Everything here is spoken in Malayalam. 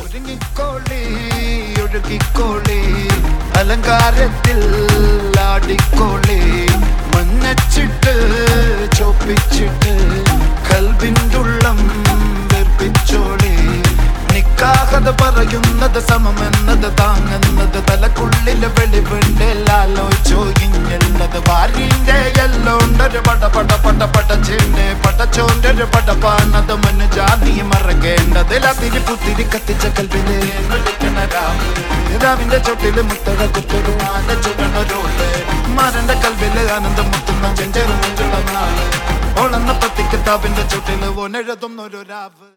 ഒരുങ്ങിക്കോളി ഒഴുകിക്കോളി അലങ്കാരത്തിൽ ആടിക്കോളി മഞ്ഞച്ചിട്ട് ചോപ്പിച്ചിട്ട് കൽവിൻ്റെ ഉള്ളം വെറുപ്പിച്ചോളി നിക്കാഹത് പറയുന്നത് സമമെന്നത് താങ്ങുന്നത് തലക്കുള്ളില് വെളിവുണ്ട് ലാലോചോ ഇഞ്ഞുള്ളത് വാരിന്റെ എല്ലോണ്ടൊരു പട പട പട പടച്ചിണ്ട് പടച്ചോണ്ടൊരു പടപ്പാണത് മഞ്ഞ ജാതി മറക്കേണ്ടത് ലതിരി പുത്തിരി കത്തിച്ച കൽവില് വിളിക്കണ രാവ് രാവിന്റെ ചൊട്ടില് മുത്തഴ കുത്തൊരു ആന ചുവണൊരോള് മരന്റെ കൽവില് ആനന്ദം മുത്തുന്ന ചെഞ്ചെറു നെഞ്ചുള്ള നാള് ഓളന്ന പത്തിക്ക് താവിന്റെ ചുട്ടില് ഓനെഴുതുന്നൊരു രാവ്